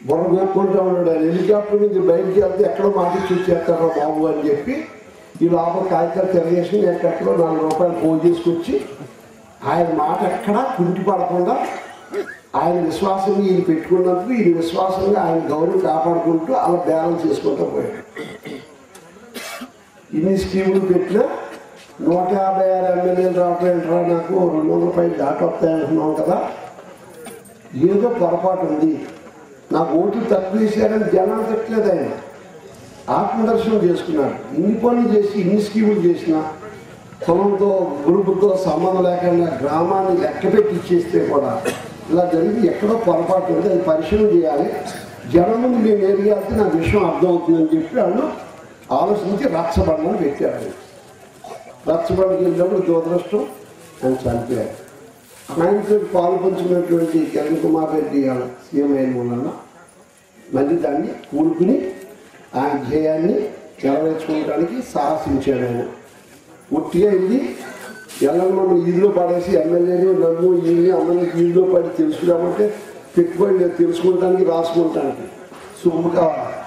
బుర్ర గోక్కుంటా ఉన్నాడు ఆయన హెలికాప్టర్ నుంచి బయటికి వెళ్తే ఎక్కడో మాటిచ్చి వచ్చేస్తారా బాబు అని చెప్పి ఈ లోపల కాగితాలు తిరగేసి నేను ఎక్కడో నాలుగు రూపాయలు ఫోన్ చేసుకొచ్చి ఆయన మాట ఎక్కడా కుంటి పడకుండా ఆయన విశ్వాసం ఈయన పెట్టుకున్నందుకు ఈయన విశ్వాసంగా ఆయన గౌరవం కాపాడుకుంటూ అలా బ్యాలెన్స్ చేసుకుంటూ పోయాడు ఇన్ని స్కీములు పెట్టినా నూట యాభై ఆరు ఎమ్మెల్యేలు రావటం ఏంట్రా నాకు రెండు వందల పైన దాటి వస్తాయంటున్నాం కదా ఏదో పొరపాటు ఉంది నాకు ఓట్లు తక్కువ వేసారని జనం తిట్టలేదు ఆయన ఆత్మదర్శనం చేసుకున్నాడు ఇన్ని పనులు చేసి ఇన్ని స్కీములు చేసిన కులంతో గ్రూపుతో సంబంధం లేకుండా గ్రామాన్ని లెక్క పెట్టి ఇచ్చేస్తే కూడా ఇలా జరిగి ఎక్కడో పొరపాటు ఉంది అది పరిశీలన చేయాలి జనం ముందు మేము ఏరియాల్సి నా విషయం అర్థమవుతుందని చెప్పి వాళ్ళు ఆలోచించి రచ్చబండని పెట్టారు ఆయన. రచ్చబండకి వెళ్ళినప్పుడు దురదృష్టం ఆయన చనిపోయారు ఆయనతో పాలు పంచుకున్నటువంటి కిరణ్ కుమార్ రెడ్డి గారు సీఎం అయిన వలన మళ్ళీ దాన్ని కూడుకుని ఆయన ధ్యేయాన్ని నెరవేర్చుకోవడానికి సాహసించాడు ఆయన ఉట్టిగా ఇది ఎల్లని మనం ఈదులో పడేసి ఎమ్మెల్యేలు నన్ను ఈయన్ని అందరికి ఈదులో పడి తెలుసుకున్నామంటే పెట్టుబడి లేదు తెలుసుకుంటానికి రాసుకుంటానికి సొమ్ము కావాలి